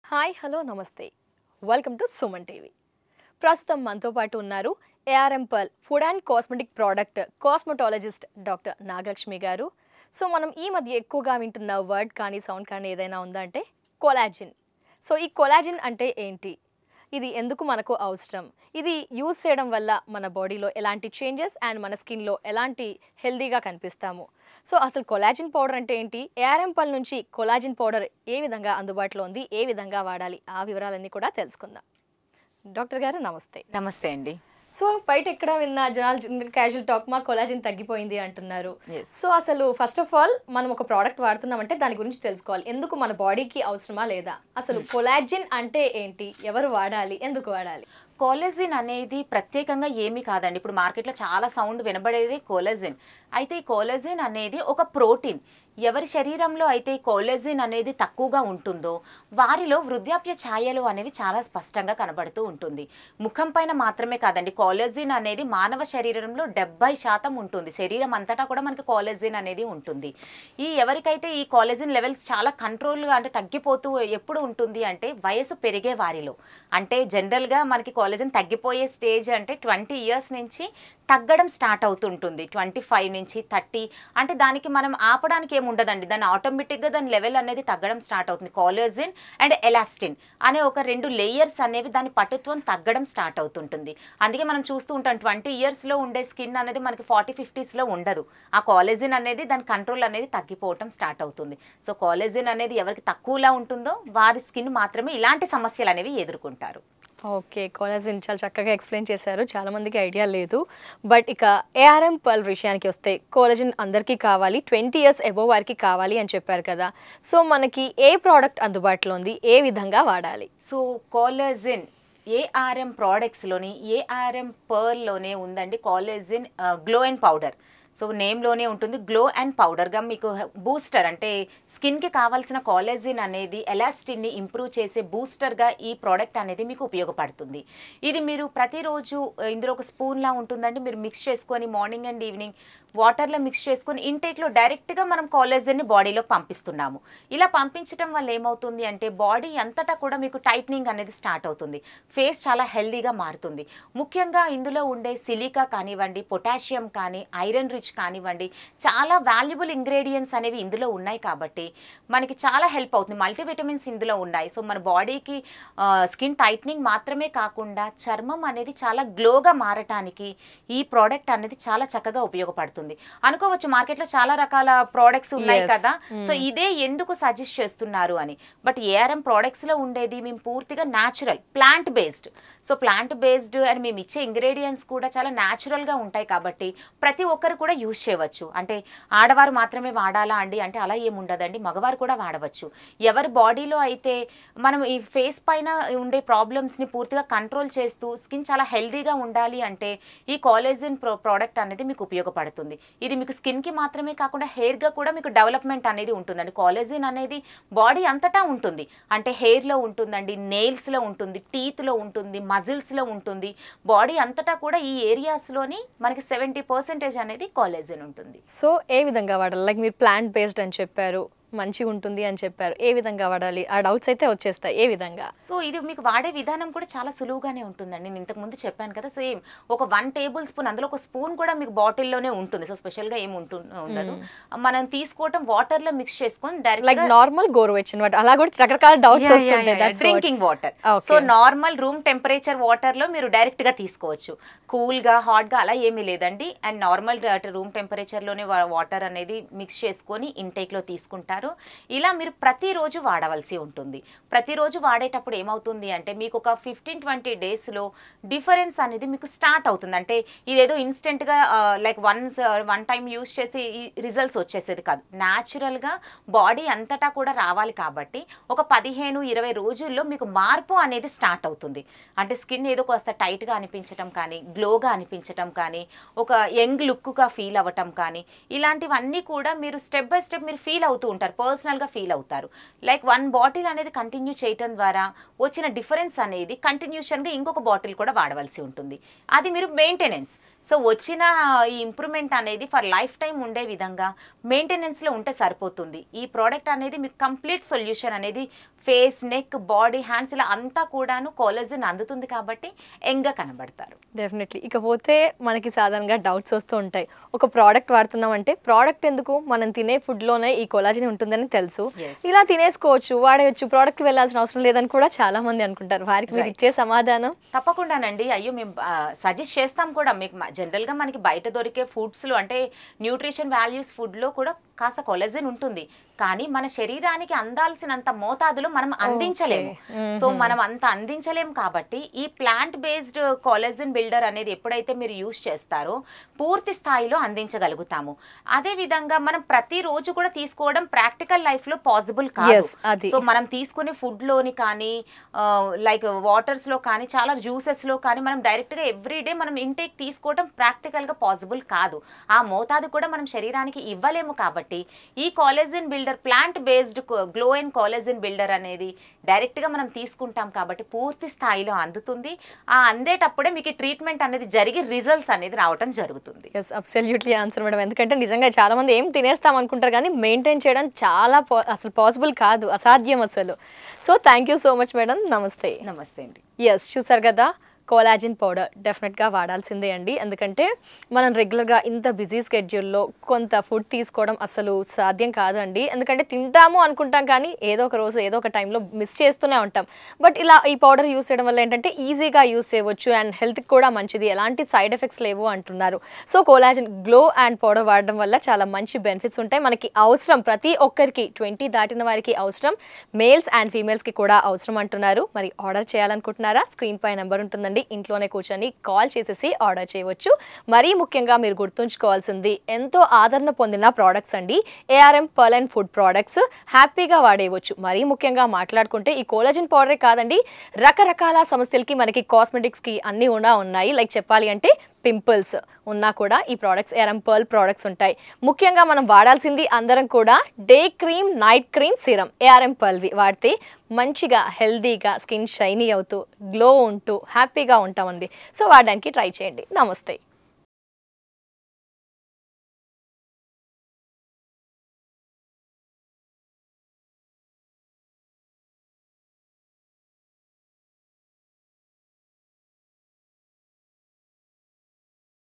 Hi hello నమస్తే welcome to Suman TV ప్రస్తుతం మనతో పాటు ఉన్నారు ARM Pearl food and cosmetic product cosmetologist doctor Nagalakshmi గారు సో మనం ఈ మధ్య ఎక్కువగా వింటున్న వర్డ్ కానీ సౌండ్ కానీ ఏదైనా ఉందా అంటే కొలాజిన్ సో ఈ కొలాజిన్ అంటే ఏంటి ఇది ఎందుకు మనకు అవసరం ఇది యూజ్ చేయడం వల్ల మన బాడీలో ఎలాంటి చేంజెస్ అండ్ మన స్కిన్లో ఎలాంటి హెల్దీగా కనిపిస్తాము సో అసలు కొలాజిన్ పౌడర్ అంటే ఏంటి ఏఆర్ఎం పల్ నుంచి కొలాజిన్ పౌడర్ ఏ విధంగా అందుబాటులో ఉంది ఏ విధంగా వాడాలి ఆ వివరాలన్నీ కూడా తెలుసుకుందాం డాక్టర్ గారు నమస్తే నమస్తే అండి సో బయట ఎక్కడ విన్న జనాలు క్యాజువల్ టాక్ మా కొలాజిన్ తగ్గిపోయింది అంటున్నారు Yes. సో అసలు ఫస్ట్ ఆఫ్ ఆల్ మనం ఒక ప్రోడక్ట్ వాడుతున్నామంటే దాని గురించి తెలుసుకోవాలి ఎందుకు మన బాడీకి అవసరమా లేదా అసలు కొలాజిన్ అంటే ఏంటి ఎవరు వాడాలి ఎందుకు వాడాలి కోలజిన్ అనేది ప్రత్యేకంగా ఏమీ కాదండి ఇప్పుడు మార్కెట్లో చాలా సౌండ్ వినబడేది కోలజిన్ అయితే ఈ కోలజిన్ అనేది ఒక ప్రోటీన్ ఎవరి శరీరంలో అయితే ఈ కోలజిన్ అనేది తక్కువగా ఉంటుందో వారిలో వృద్ధాప్య ఛాయలు అనేవి చాలా స్పష్టంగా కనబడుతూ ఉంటుంది ముఖం పైన మాత్రమే కాదండి కోలజిన్ అనేది మానవ శరీరంలో డెబ్బై శాతం ఉంటుంది శరీరం అంతటా కూడా మనకి కోలజిన్ అనేది ఉంటుంది ఈ ఎవరికైతే ఈ కోలజిన్ లెవెల్స్ చాలా కంట్రోల్గా అంటే తగ్గిపోతూ ఎప్పుడు ఉంటుంది అంటే వయసు పెరిగే వారిలో అంటే జనరల్గా మనకి కోలజిన్ తగ్గిపోయే స్టేజ్ అంటే ట్వంటీ ఇయర్స్ నుంచి తగ్గడం స్టార్ట్ అవుతుంటుంది ట్వంటీ ఫైవ్ నుంచి థర్టీ అంటే దానికి మనం ఆపడానికి ఏమి ఉండదండి దాన్ని ఆటోమేటిక్గా దాని లెవెల్ అనేది తగ్గడం స్టార్ట్ అవుతుంది కాలజిన్ అండ్ ఎలాస్టిన్ అనే ఒక రెండు లేయర్స్ అనేవి దాని పటుత్వం తగ్గడం స్టార్ట్ అవుతుంటుంది అందుకే మనం చూస్తూ ఉంటాం ట్వంటీ ఇయర్స్లో ఉండే స్కిన్ అనేది మనకి ఫార్టీ ఫిఫ్టీస్లో ఉండదు ఆ కాలేజిన్ అనేది దాని కంట్రోల్ అనేది తగ్గిపోవటం స్టార్ట్ అవుతుంది సో కాలేజిన్ అనేది ఎవరికి తక్కువలా ఉంటుందో వారి స్కిన్ మాత్రమే ఇలాంటి సమస్యలు అనేవి ఎదుర్కొంటారు ఓకే కొలాజిన్ చాలా చక్కగా ఎక్స్ప్లెయిన్ చేశారు చాలా మందికి ఐడియా లేదు బట్ ఇక ఏఆర్ఎం పల్ విషయానికి వస్తే కోలజిన్ అందరికీ కావాలి ట్వంటీ ఇయర్స్ ఎబోవ్ వారికి కావాలి అని చెప్పారు కదా సో మనకి ఏ ప్రోడక్ట్ అందుబాటులో ఉంది ఏ విధంగా వాడాలి సో కాలజిన్ ఏఆర్ఎం ప్రోడక్ట్స్లోని ఏఆర్ఎం పర్ల్లోనే ఉందండి collagen glow and powder so నేమ్లోనే ఉంటుంది గ్లో అండ్ పౌడర్గా మీకు బూస్టర్ అంటే స్కిన్కి కావాల్సిన కాలేజిన్ అనేది ఎలాస్టిన్ని ఇంప్రూవ్ చేసే బూస్టర్గా ఈ ప్రోడక్ట్ అనేది మీకు ఉపయోగపడుతుంది ఇది మీరు ప్రతిరోజు ఆ, ఇందులో ఒక స్పూన్లా ఉంటుందండి మీరు మిక్స్ చేసుకొని మార్నింగ్ అండ్ ఈవినింగ్ వాటర్లో మిక్స్ చేసుకొని ఇంటేక్లో డైరెక్ట్గా మనం కాలేజన్ని బాడీలో పంపిస్తున్నాము ఇలా పంపించడం వల్ల ఏమవుతుంది అంటే బాడీ అంతటా కూడా మీకు టైట్నింగ్ అనేది స్టార్ట్ అవుతుంది ఫేస్ చాలా హెల్దీగా మారుతుంది ముఖ్యంగా ఇందులో ఉండే సిలికా కానివ్వండి పొటాషియం కానీ ఐరన్ రిచ్ కానివ్వండి చాలా వాల్యుబుల్ ఇంగ్రీడియంట్స్ అనేవి ఇందులో ఉన్నాయి కాబట్టి మనకి చాలా హెల్ప్ అవుతుంది మల్టీవిటమిన్స్ ఇందులో ఉన్నాయి సో మన బాడీకి స్కిన్ టైట్నింగ్ మాత్రమే కాకుండా చర్మం అనేది చాలా గ్లోగా మారటానికి ఈ ప్రోడక్ట్ అనేది చాలా చక్కగా ఉపయోగపడుతుంది అనుకోవచ్చు మార్కెట్లో చాలా రకాల ప్రోడక్ట్స్ ఉన్నాయి Yes. కదా సో ఇదే ఎందుకు సజెస్ట్ చేస్తున్నారు అని బట్ ఏఆర్ఎం ప్రోడక్ట్స్ లో ఉండేది మేము పూర్తిగా natural plant based so plant based and మేము ఇచ్చే ఇంగ్రీడియంట్స్ కూడా చాలా న్యాచురల్ గా ఉంటాయి కాబట్టి ప్రతి ఒక్కరు కూడా యూజ్ చేయవచ్చు అంటే ఆడవారు మాత్రమే వాడాలా అండి అంటే అలా ఏముండదండి మగవారు కూడా వాడవచ్చు ఎవరి బాడీలో అయితే మనం ఈ ఫేస్ పైన ఉండే ప్రాబ్లమ్స్ ని పూర్తిగా కంట్రోల్ చేస్తూ స్కిన్ చాలా హెల్దీగా ఉండాలి అంటే ఈ కాలేజిన్ ప్రో ప్రోడక్ట్ అనేది మీకు ఉపయోగపడుతుంది ఇది మీకు స్కిన్ కి మాత్రమే కాకుండా హెయిర్ గా కూడా మీకు డెవలప్మెంట్ అనేది ఉంటుందండి కాలేజిన్ అనేది బాడీ అంతటా ఉంటుంది అంటే హెయిర్ లో ఉంటుందండి నెయిల్స్ లో ఉంటుంది టీత్ లో ఉంటుంది మజిల్స్ లో ఉంటుంది బాడీ అంతటా కూడా ఈ ఏరియాస్ లోని మనకి సెవెంటీ పర్సెంటేజ్ అనేది కాలేజిన్ ఉంటుంది సో ఏ విధంగా వాడాలి లైక్ మీరు ప్లాంట్ బేస్డ్ అని చెప్పారు మంచిగా ఉంటుంది అని చెప్పారు ఏ విధంగా వాడాలి ఆ డౌట్స్ అయితే వచ్చేస్తాయి ఏ విధంగా సో ఇది మీకు వాడే విధానం కూడా చాలా సులువుగానే ఉంటుందండి నేను ఇంతకు ముందు చెప్పాను కదా సేమ్ ఒక వన్ టేబుల్ స్పూన్ అందులో ఒక స్పూన్ కూడా మీకు బాటిల్లోనే ఉంటుంది సో స్పెషల్గా ఏమి ఉంటు ఉండదు మనం తీసుకోవటం వాటర్లో మిక్స్ చేసుకొని లైక్ డైరెక్ట్ నార్మల్ గోరువెచ్చని వాటి అలా కూడా రకరకాల డౌట్స్ వస్తుంటాయి That's what. Drinking water Okay. So normal room temperature water లో మీరు డైరెక్ట్ గా తీసుకోవచ్చు కూల్ గా హాట్ గా అలా ఏమీ లేదండి అండ్ నార్మల్ రూమ్ టెంపరేచర్ లోనే వాటర్ అనేది మిక్స్ చేసుకొని ఇంటేక్ లో తీసుకుంటారు ఇలా మీరు ప్రతిరోజు వాడవలసి ఉంటుంది ప్రతిరోజు వాడేటప్పుడు ఏమవుతుంది అంటే మీకు ఒక ఫిఫ్టీన్ ట్వంటీ డేస్ లో డిఫరెన్స్ అనేది మీకు స్టార్ట్ అవుతుంది అంటే ఇదేదో ఇన్స్టెంట్ గా like once one time use చేసి రిజల్ట్స్ వచ్చేసేది కాదు న్యాచురల్ గా బాడీ అంతటా కూడా రావాలి కాబట్టి ఒక పదిహేను ఇరవై రోజుల్లో మీకు మార్పు అనేది స్టార్ట్ అవుతుంది అంటే స్కిన్ ఏదో కాస్త టైట్ గా అనిపించడం కానీ గ్లోగా అనిపించటం కానీ ఒక యంగ్ లుక్గా ఫీల్ అవ్వటం కానీ ఇలాంటివన్నీ కూడా మీరు స్టెప్ బై స్టెప్ మీరు ఫీల్ అవుతూ ఉంటారు పర్సనల్గా ఫీల్ అవుతారు లైక్ వన్ బాటిల్ అనేది కంటిన్యూ చేయటం ద్వారా వచ్చిన డిఫరెన్స్ అనేది కంటిన్యూషన్గా ఇంకొక బాటిల్ కూడా వాడవలసి ఉంటుంది అది మీరు మెయింటెనెన్స్ సో వచ్చిన ఈ ఇంప్రూవ్మెంట్ అనేది ఫర్ లైఫ్ టైం ఉండే విధంగా మెయింటెనెన్స్లో ఉంటే సరిపోతుంది ఈ ప్రోడక్ట్ అనేది మీకు కంప్లీట్ సొల్యూషన్ అనేది ఫేస్ నెక్ బాడీ హ్యాండ్స్ ఇలా అంతా కూడాను కాలేజన్ అందుతుంది కాబట్టి యంగ్గా కనబడతారు డెఫినెట్లీ ఇకపోతే మనకి సాధారణంగా డౌట్స్ వస్తూ ఉంటాయి ఒక ప్రోడక్ట్ వాడుతున్నాం అంటే ప్రోడక్ట్ ఎందుకు మనం తినే ఫుడ్లోనే ఈ కొలాజిన్ ఉంటుందని తెలుసు Yes. ఇలా తినేసుకోవచ్చు వాడేయచ్చు ప్రోడక్ట్కి వెళ్ళాల్సిన అవసరం లేదని కూడా చాలా మంది అనుకుంటారు వారికి మీరు Right. ఇచ్చే సమాధానం తప్పకుండానండి అయ్యో మేము సజెస్ట్ చేస్తాం కూడా మీకు మ- జనరల్గా మనకి బయట దొరికే ఫుడ్స్లో అంటే న్యూట్రిషన్ వాల్యూస్ ఫుడ్లో కూడా కాస్త కొలెజన్ ఉంటుంది కానీ మన శరీరానికి అందాల్సినంత మోతాదులో మనం అందించలేము సో మనం అంత అందించలేము కాబట్టి ఈ ప్లాంట్ బేస్డ్ కొలెజన్ బిల్డర్ అనేది ఎప్పుడైతే మీరు యూస్ చేస్తారో పూర్తి స్థాయిలో అందించగలుగుతాము అదే విధంగా మనం ప్రతిరోజు కూడా తీసుకోవడం ప్రాక్టికల్ లైఫ్లో పాసిబుల్ కాదు Yes, అది. సో మనం తీసుకునే ఫుడ్లోని కానీ లైక్ వాటర్స్లో కానీ చాలా జ్యూసెస్లో కానీ మనం డైరెక్ట్గా ఎవ్రీడే మనం ఇంటేక్ తీసుకోవడం ప్రాక్టికల్గా పాసిబుల్ కాదు ఆ మోతాదు కూడా మనం శరీరానికి ఇవ్వలేము కాబట్టి ఈ collagen builder plant based glow and collagen builder అనేది డైరెక్ట్గా మనం తీసుకుంటాం కాబట్టి పూర్తి స్థాయిలో అందుతుంది ఆ అందేటప్పుడే మీకు ట్రీట్మెంట్ అనేది జరిగి రిజల్ట్స్ అనేది రావటం జరుగుతుంది ఎస్ అబ్సల్యూట్లీ ఆన్సర్ మేడం ఎందుకంటే నిజంగా చాలా మంది ఏం తినేస్తాం అనుకుంటారు కానీ మెయింటైన్ చేయడం చాలా పా- అసలు పాసిబుల్ కాదు అసాధ్యం అసలు so thank you so much madam నమస్తే నమస్తే అండి ఎస్ చూసారు కదా కోలాజిన్ పౌడర్ డెఫినెట్గా వాడాల్సిందే అండి ఎందుకంటే మనం రెగ్యులర్గా ఇంత బిజీ స్కెడ్యూల్లో కొంత ఫుడ్ తీసుకోవడం అసలు సాధ్యం కాదండి ఎందుకంటే తింటాము అనుకుంటాం కానీ ఏదో ఒక రోజు ఏదో ఒక టైంలో మిస్ చేస్తూనే ఉంటాం బట్ ఇలా ఈ పౌడర్ యూస్ చేయడం వల్ల ఏంటంటే ఈజీగా యూస్ చేయవచ్చు అండ్ హెల్త్కి కూడా మంచిది ఎలాంటి సైడ్ ఎఫెక్ట్స్ లేవు అంటున్నారు so collagen glow and powder వాడడం వల్ల చాలా మంచి బెనిఫిట్స్ ఉంటాయి మనకి అవసరం ప్రతి ఒక్కరికి ట్వంటీ దాటిన వారికి అవసరం మేల్స్ అండ్ ఫీమేల్స్కి కూడా అవసరం అంటున్నారు మరి ఆర్డర్ చేయాలనుకుంటున్నారా స్క్రీన్ పై నెంబర్ ఉంటుందండి ఇంట్లోనే కూర్చొని కాల్ చేసేసి ఆర్డర్ చేయవచ్చు మరీ ముఖ్యంగా మీరు గుర్తుంచుకోవాల్సింది ఎంతో ఆదరణ పొందిన ప్రోడక్ట్స్ అండి ARM Pearl and food products హ్యాపీగా వాడేయవచ్చు మరీ ముఖ్యంగా మాట్లాడుకుంటే ఈ కోలాజిన్ పౌడరే కాదండి రకరకాల సమస్యలకి మనకి కాస్మెటిక్స్కి అన్నీ కూడా ఉన్నాయి లైక్ చెప్పాలి అంటే పింపుల్స్ ఉన్నా కూడా ఈ ప్రోడక్ట్స్ ఏఆర్ఎం పర్ల్ ప్రోడక్ట్స్ ఉంటాయి ముఖ్యంగా మనం వాడాల్సింది అందరం కూడా day cream night cream serum ARM పర్ల్వి వాడితే మంచిగా హెల్దీగా స్కిన్ షైనీ అవుతూ గ్లో ఉంటూ హ్యాపీగా ఉంటామండి సో వాడడానికి ట్రై చేయండి నమస్తే